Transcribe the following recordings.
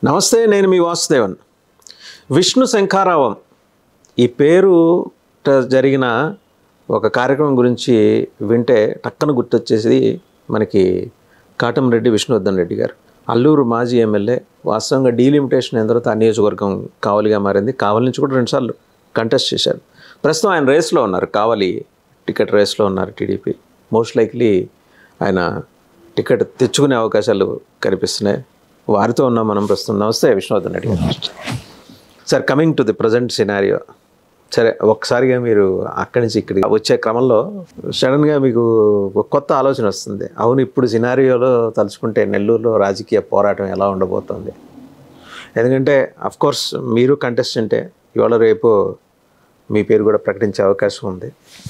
నమస్తే నేను మీ వాసుదేవన్ విష్ణు శంఖారావం ఈ పేరు ట- జరిగిన ఒక కార్యక్రమం గురించి వింటే టక్కన గుర్తొచ్చేసి మనకి కాటంరెడ్డి విష్ణువర్ధన్ రెడ్డి గారు అల్లూరు మాజీ ఎమ్మెల్యే వాస్తవంగా డీలిమిటేషన్ అయిన తర్వాత ఆ నియోజకవర్గం కావలిగా మారింది కావలి నుంచి కూడా రెండుసార్లు కంటెస్ట్ చేశారు ప్రస్తుతం ఆయన రేస్లో ఉన్నారు కావలి టికెట్ రేస్లో ఉన్నారు టీడీపీ మోస్ట్ లైక్లీ ఆయన టికెట్ తెచ్చుకునే అవకాశాలు కనిపిస్తున్నాయి వారితో ఉన్నాం మనం ప్రస్తుతం నమస్తే విష్ణువర్ధన్ రెడ్డి గారు sir coming to the present scenario సరే ఒక్కసారిగా మీరు అక్కడి నుంచి ఇక్కడికి వచ్చే క్రమంలో సడన్గా మీకు ఒక కొత్త ఆలోచన వస్తుంది అవును ఇప్పుడు సినారియోలో తలుచుకుంటే నెల్లూరులో రాజకీయ పోరాటం ఎలా ఉండబోతోంది ఎందుకంటే అఫ్ కోర్స్ మీరు కంటెస్టెంటే ఇవాళ రేపు మీ పేరు కూడా ప్రకటించే అవకాశం ఉంది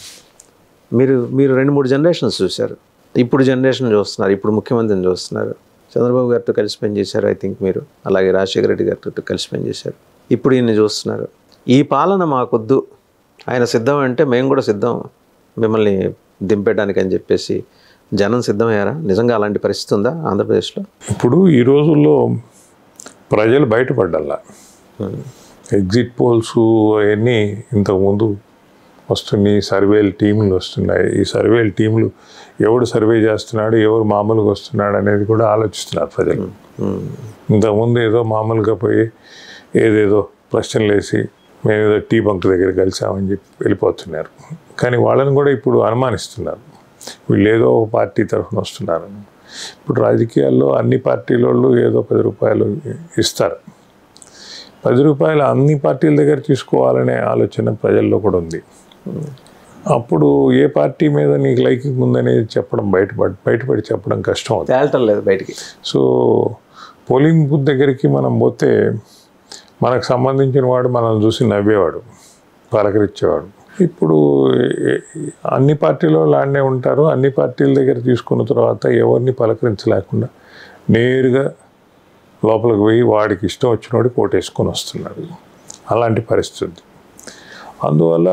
మీరు మీరు రెండు మూడు జనరేషన్స్ చూశారు ఇప్పుడు జనరేషన్ చూస్తున్నారు ఇప్పుడు ముఖ్యమంత్రిని చూస్తున్నారు చంద్రబాబు గారితో కలిసి పనిచేశారు ఐ థింక్ మీరు అలాగే రాజశేఖర రెడ్డి గారితో కలిసి పనిచేశారు ఇప్పుడు ఈయన చూస్తున్నారు ఈ పాలన మాకొద్దు ఆయన సిద్ధం అంటే మేము కూడా సిద్ధం మిమ్మల్ని దింపేయడానికి అని చెప్పేసి జనం సిద్ధమయ్యారా నిజంగా అలాంటి పరిస్థితి ఉందా ఆంధ్రప్రదేశ్లో ఇప్పుడు ఈ రోజుల్లో ప్రజలు బయటపడ్డల్లా ఎగ్జిట్ పోల్స్ అవన్నీ ఇంతకుముందు వస్తున్నాయి సర్వేలు టీంలు వస్తున్నాయి ఈ సర్వేలు టీంలు ఎవడు సర్వే చేస్తున్నాడు ఎవరు మామూలుగా వస్తున్నాడు అనేది కూడా ఆలోచిస్తున్నారు ప్రజలు ఇంతకుముందు ఏదో మామూలుగా పోయి ఏదేదో ప్రశ్నలు వేసి మేము ఏదో టీ బంక్ దగ్గర కలిసామని చెప్పి వెళ్ళిపోతున్నారు కానీ వాళ్ళని కూడా ఇప్పుడు అనుమానిస్తున్నారు వీళ్ళు ఏదో ఒక పార్టీ తరఫున వస్తున్నారు ఇప్పుడు రాజకీయాల్లో అన్ని పార్టీల వాళ్ళు ఏదో పది రూపాయలు ఇస్తారు పది రూపాయలు అన్ని పార్టీల దగ్గర తీసుకోవాలనే ఆలోచన ప్రజల్లో కూడా ఉంది అప్పుడు ఏ పార్టీ మీద నీకు లైకింగ్ ఉందనేది చెప్పడం బయటపడి బయటపడి చెప్పడం కష్టం అవుతుంది తేలటం లేదు బయటికి సో పోలింగ్ బూత్ దగ్గరికి మనం పోతే మనకు సంబంధించిన వాడు మనం చూసి నవ్వేవాడు పలకరించేవాడు ఇప్పుడు ఏ- అన్ని పార్టీలో లాండే ఉంటారు అన్ని పార్టీల దగ్గర తీసుకున్న తర్వాత ఎవరిని పలకరించలేకుండా నేరుగా లోపలికి పోయి వాడికి ఇష్టం వచ్చినోడి కోటేసుకొని వస్తున్నాడు అలాంటి పరిస్థితి అందువల్ల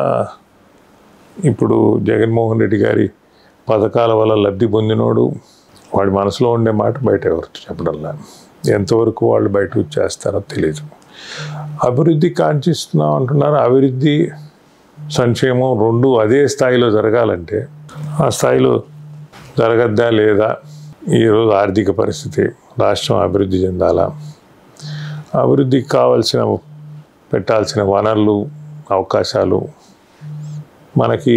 ఇప్పుడు జగన్మోహన్ రెడ్డి గారి పథకాల వల్ల లబ్ధి పొందినోడు వాడి మనసులో ఉండే మాట బయట ఎవరు చెప్పడంలా ఎంతవరకు వాళ్ళు బయట చేస్తారో తెలియదు అభివృద్ధి కాంక్షిస్తున్నాం అంటున్నారు అభివృద్ధి సంక్షేమం రెండు అదే స్థాయిలో జరగాలంటే ఆ స్థాయిలో జరగద్దా లేదా ఈరోజు ఆర్థిక పరిస్థితి రాష్ట్రం అభివృద్ధి చెందాలా అభివృద్ధికి కావాల్సిన పెట్టాల్సిన వనరులు అవకాశాలు మనకి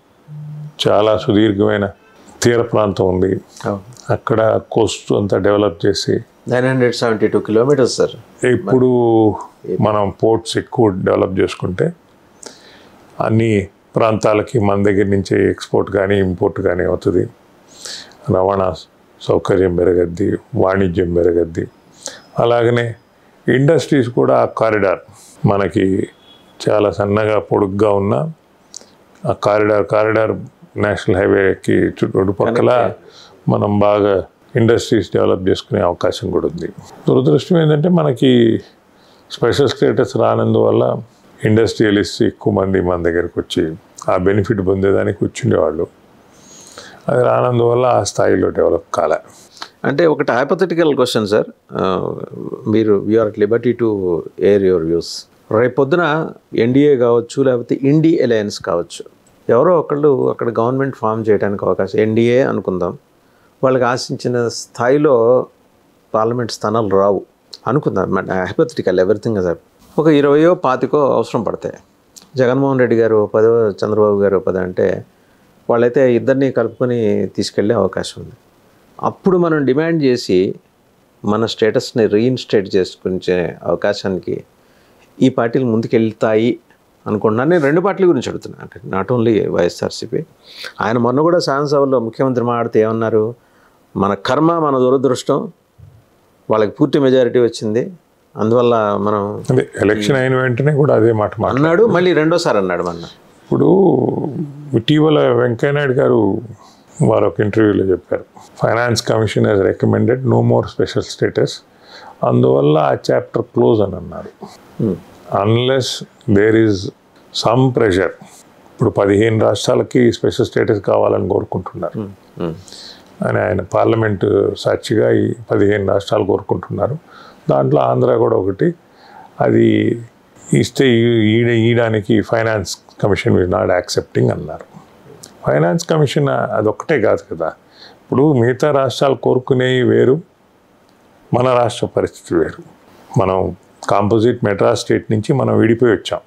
చాలా సుదీర్ఘమైన తీర ప్రాంతం ఉంది అక్కడ కోస్ట్ అంతా డెవలప్ చేసి nine hundred seventy two kilometres sir ఇప్పుడు మనం పోర్ట్స్ ఎక్కువ డెవలప్ చేసుకుంటే అన్ని ప్రాంతాలకి మన దగ్గర నుంచి ఎక్స్పోర్ట్ కానీ ఇంపోర్ట్ కానీ అవుతుంది రవాణా సౌకర్యం పెరగద్ది వాణిజ్యం పెరగద్ది అలాగనే ఇండస్ట్రీస్ కూడా ఆ కారిడార్ మనకి చాలా సన్నగా పొడుగ్గా ఉన్న ఆ కారిడార్ కారిడార్ నేషనల్ హైవేకి చుట్టుపక్కల మనం బాగా ఇండస్ట్రీస్ డెవలప్ చేసుకునే అవకాశం కూడా ఉంది దురదృష్టం ఏంటంటే మనకి స్పెషల్ స్టేటస్ రానందువల్ల ఇండస్ట్రియలిస్ట్ ఎక్కువ మంది మన దగ్గరికి వచ్చి ఆ బెనిఫిట్ పొందేదానికి కూర్చుండేవాళ్ళు అది రానందువల్ల ఆ స్థాయిలో డెవలప్ కాలే అంటే ఒకటి హైపోథెటికల్ క్వశ్చన్ సార్ మీరు you're at liberty to air your views రేపొద్దున ఎన్డీఏ కావచ్చు లేకపోతే ఇండి అలయన్స్ కావచ్చు ఎవరో ఒకళ్ళు అక్కడ గవర్నమెంట్ ఫామ్ చేయడానికి అవకాశం ఎన్డీఏ అనుకుందాం వాళ్ళకి ఆశించిన స్థాయిలో పార్లమెంట్ స్థానాలు రావు అనుకుందాం హైపోథెటికల్ ఎవ్రీథింగ్ సార్ ఒక ఇరవయో పాతికో అవసరం పడతాయి జగన్మోహన్ రెడ్డి గారు ఓ పదో చంద్రబాబు గారు ఓ పదో అంటే వాళ్ళైతే ఇద్దరిని కలుపుకొని తీసుకెళ్ళే అవకాశం ఉంది అప్పుడు మనం డిమాండ్ చేసి మన స్టేటస్ని రీఇన్స్టేట్ చేసుకునే అవకాశానికి ఈ పార్టీలు ముందుకెళ్తాయి అనుకుంటున్నాను నేను రెండు పార్టీల గురించి అడుగుతున్నాను అంటే నాట్ ఓన్లీ వైఎస్ఆర్సీపీ ఆయన మొన్న కూడా శాసనసభలో ముఖ్యమంత్రి మాట్లాడితే ఏమన్నారు మన కర్మ మన దురదృష్టం వాళ్ళకి పూర్తి మెజారిటీ వచ్చింది అందువల్ల మనం అదే ఎలక్షన్ అయిన వెంటనే కూడా అదే మాట మాట అన్నాడు మళ్ళీ రెండోసారి అన్నాడు మొన్న ఇప్పుడు ఇటీవల వెంకయ్యనాయుడు గారు వారు ఒక ఇంటర్వ్యూలో చెప్పారు finance commission has recommended no more special status అందువల్ల ఆ చాప్టర్ క్లోజ్ అని అన్నారు unless there is some pressure ఇప్పుడు పదిహేను రాష్ట్రాలకి స్పెషల్ స్టేటస్ కావాలని కోరుకుంటున్నారు అని ఆయన పార్లమెంటు సాక్షిగా ఈ పదిహేను రాష్ట్రాలు కోరుకుంటున్నారు దాంట్లో ఆంధ్ర కూడా ఒకటి అది ఇస్తే ఈడ ఈయడానికి finance commission was not accepting అన్నారు ఫైనాన్స్ కమిషన్ అదొక్కటే కాదు కదా ఇప్పుడు మిగతా రాష్ట్రాలు కోరుకునేవి వేరు మన రాష్ట్ర పరిస్థితి వేరు మనం కాంపోజిట్ మెడ్రాస్ స్టేట్ నుంచి మనం విడిపోయి వచ్చాం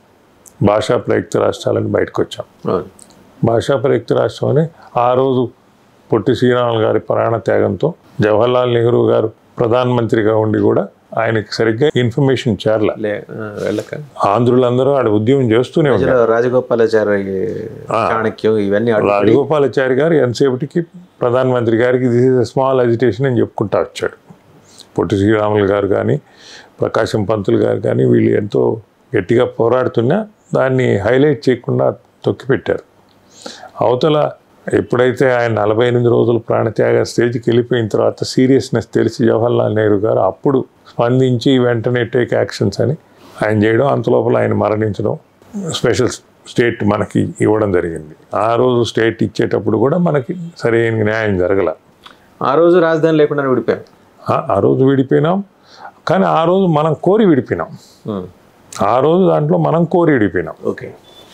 భాషా ప్రయుక్త రాష్ట్రాలని బయటకు వచ్చాం అవును. భాషా ప్రయుక్త రాష్ట్రం అని ఆ రోజు పొట్టి శ్రీరాములు గారి ప్రాణ త్యాగంతో జవహర్లాల్ నెహ్రూ గారు ప్రధానమంత్రిగా ఉండి కూడా ఆయనకి సరిగ్గా ఇన్ఫర్మేషన్ చేరల లే ఆ, వెళ్ళక ఆంధ్రులందరూ ఆడ ఉద్యమం చేస్తూనే ఉన్నారు మధ్యలో రాజగోపాలాచారి చాణక్యం ఇవన్నీ అడ్డుపడి రాజగోపాలాచారి గారు ఎంతసేపటికి ప్రధానమంత్రి గారికి దిస్ ఇస్ స్మాల్ అజిటేషన్ అని చెప్పుకుంటా వచ్చాడు పొట్టి శ్రీరాములు గారు కానీ ప్రకాశం పంతులు గారు కానీ వీళ్ళు ఎంతో గట్టిగా పోరాడుతున్నా దాన్ని హైలైట్ చేయకుండా తొక్కిపెట్టారు అవతల ఎప్పుడైతే ఆయన నలభై ఎనిమిది రోజులు ప్రాణత్యాగ స్టేజ్కి వెళ్ళిపోయిన తర్వాత సీరియస్నెస్ తెలిసి జవహర్లాల్ నెహ్రూ గారు అప్పుడు స్పందించి వెంటనే టేక్ యాక్షన్స్ అని ఆయన చేయడం అంత లోపల ఆయన మరణించడం స్పెషల్ స్టేట్ మనకి ఇవ్వడం జరిగింది ఆ రోజు స్టేట్ ఇచ్చేటప్పుడు కూడా మనకి సరైన న్యాయం జరగల ఆ రోజు రాజధాని లేకుండా విడిపోయాం ఆ- ఆ రోజు విడిపోయినాం కానీ ఆ రోజు మనం కోరి విడిపోయినాం ఉమ్. ఆ రోజు దాంట్లో మనం కోరి విడిపోయినాం ఓకే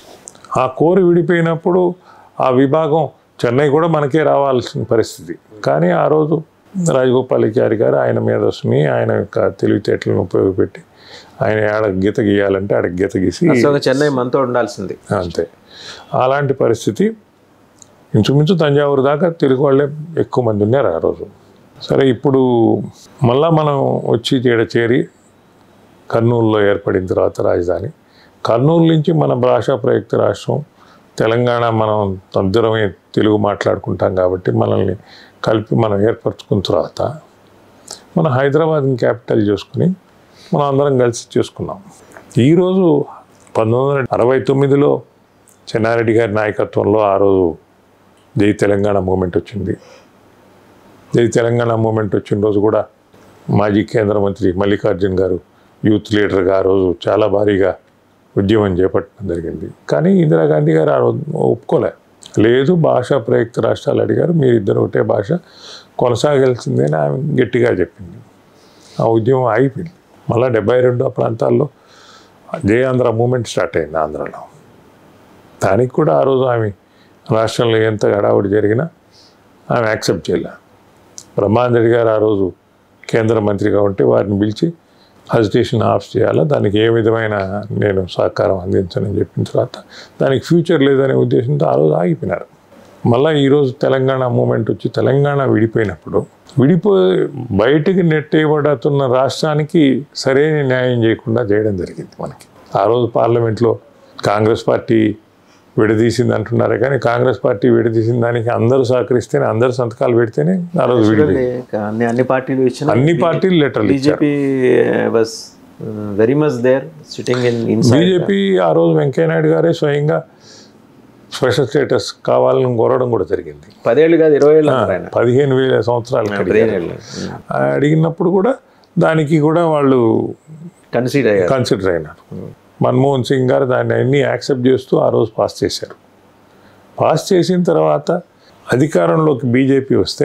ఆ కోరి విడిపోయినప్పుడు ఆ విభాగం చెన్నై కూడా మనకే రావాల్సిన పరిస్థితి కానీ ఆ రోజు రాజగోపాలాచారి గారు ఆయన మేధస్సుని ఆయన యొక్క తెలివితేటలను ఉపయోగపెట్టి ఆయన ఆడ గీత గీయాలంటే ఆడ గీత గీసి అసలు చెన్నై మనతో ఉండాల్సింది అంతే అలాంటి పరిస్థితి ఇంచుమించు తంజావూరు దాకా తెలుగు వాళ్ళే ఎక్కువ మంది ఉన్నారు ఆ రోజు సరే ఇప్పుడు మళ్ళా మనం వచ్చి ఈడ చేరి కర్నూలులో ఏర్పడిన తర్వాత రాజధాని కర్నూలు నుంచి మన భాషా ప్రయుక్త రాష్ట్రం తెలంగాణ మనం అందరమే తెలుగు మాట్లాడుకుంటాం కాబట్టి మనల్ని కలిపి మనం ఏర్పరచుకున్న తర్వాత మన హైదరాబాద్ని క్యాపిటల్ చేసుకుని మనం అందరం కలిసి చేసుకున్నాం ఈరోజు పంతొమ్మిది వందల అరవై తొమ్మిదిలో చెన్నారెడ్డి గారి నాయకత్వంలో ఆ రోజు జై తెలంగాణ మూమెంట్ వచ్చింది జై తెలంగాణ మూమెంట్ వచ్చిన రోజు కూడా మాజీ కేంద్ర మంత్రి మల్లికార్జున్ గారు యూత్ లీడర్గా ఆ రోజు చాలా భారీగా ఉద్యమం చేపట్టడం జరిగింది కానీ ఇందిరాగాంధీ గారు ఆ రోజు ఒప్పుకోలే లేదు భాషా ప్రయుక్త రాష్ట్రాలు అడిగారు మీరిద్దరు ఒకటే భాష కొనసాగాల్సిందే అని ఆమె గట్టిగా చెప్పింది ఆ ఉద్యమం ఆగిపోయింది మళ్ళీ డెబ్బై రెండు ఆ ప్రాంతాల్లో జయ ఆంధ్ర మూమెంట్ స్టార్ట్ అయింది ఆంధ్రాలో దానికి కూడా ఆ రోజు ఆమె రాష్ట్రంలో ఎంత గడావుడి జరిగినా ఆమె యాక్సెప్ట్ చేయలే బ్రహ్మాందరెడ్డి గారు ఆ రోజు కేంద్ర మంత్రిగా ఉంటే వారిని పిలిచి హజిటేషన్ ఆఫ్ చేయాలా దానికి ఏ విధమైన నేను సహకారం అందించనని చెప్పిన తర్వాత దానికి ఫ్యూచర్ లేదనే ఉద్దేశంతో ఆ రోజు ఆగిపోయినారు మళ్ళీ ఈరోజు తెలంగాణ మూమెంట్ వచ్చి తెలంగాణ విడిపోయినప్పుడు విడిపోయి బయటికి నెట్టేయబడుతున్న రాష్ట్రానికి సరైన న్యాయం చేయకుండా చేయడం జరిగింది మనకి ఆ రోజు పార్లమెంట్లో కాంగ్రెస్ పార్టీ విడదీసింది అంటున్నారు కానీ కాంగ్రెస్ పార్టీ విడదీసిన దానికి అందరూ సహకరిస్తేనే అందరు సంతకాలు పెడితేనే ఆ రోజు విడిపోయింది చూడండి, అన్ని అన్ని పార్టీలు ఇచ్చిన అన్ని పార్టీలు లెటర్లు ఇచ్చారు BJP was very much there sitting in inside BJP ఆ రోజు వెంకయ్యనాయుడు గారే స్వయంగా స్పెషల్ స్టేటస్ కావాలని కోరడం కూడా జరిగింది పదేళ్ళు కాదు ఇరవై ఏళ్ళు అన్నారు ఆయన పదిహేను వేల సంవత్సరాల పదిహేను ఏళ్ళు అడిగినప్పుడు కూడా దానికి కూడా వాళ్ళు కన్సిడర్ అయ్యారు కన్సిడర్ అయినారు మన్మోహన్ సింగ్ గారు దాన్ని అన్ని యాక్సెప్ట్ చేస్తూ ఆ రోజు పాస్ చేశారు పాస్ చేసిన తర్వాత అధికారంలోకి బీజేపీ వస్తే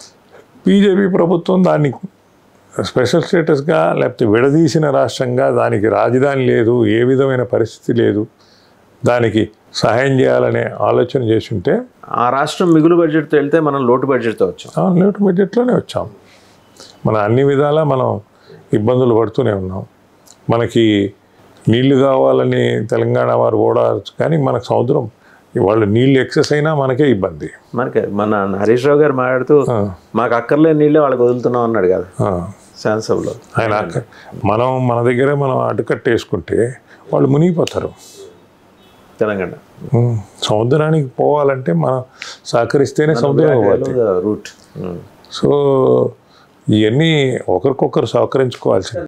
బీజేపీ ప్రభుత్వం దాన్ని స్పెషల్ స్టేటస్గా లేకపోతే విడదీసిన రాష్ట్రంగా దానికి రాజధాని లేదు ఏ విధమైన పరిస్థితి లేదు దానికి సహాయం చేయాలనే ఆలోచన చేస్తుంటే ఆ రాష్ట్రం మిగులు బడ్జెట్తో వెళ్తే మనం లోటు బడ్జెట్తో వచ్చాం లేట్ బడ్జెట్లోనే వచ్చాం మన అన్ని విధాలా మనం ఇబ్బందులు పడుతూనే ఉన్నాం మనకి నీళ్లు కావాలని తెలంగాణ వారు ఓడారు కానీ మనకు సముద్రం వాళ్ళు నీళ్ళు ఎక్సెస్ అయినా మనకే ఇబ్బంది మనకి మన హరీష్ రావు గారు మాట్లాడుతూ ఆ, మాకు అక్కర్లేని నీళ్ళే వాళ్ళకి వదులుతున్నాం అన్నాడు కదా ఆ. శాసనసభలో ఆయన అక్క- మనం మన దగ్గరే మనం అడ్డుకట్టేసుకుంటే వాళ్ళు మునిగిపోతారు తెలంగాణ ఉమ్, సముద్రానికి పోవాలంటే మనం సహకరిస్తేనే సముద్రం పోవాలి రూట్ సో ఇవన్నీ ఒకరికొకరు సహకరించుకోవాల్సింది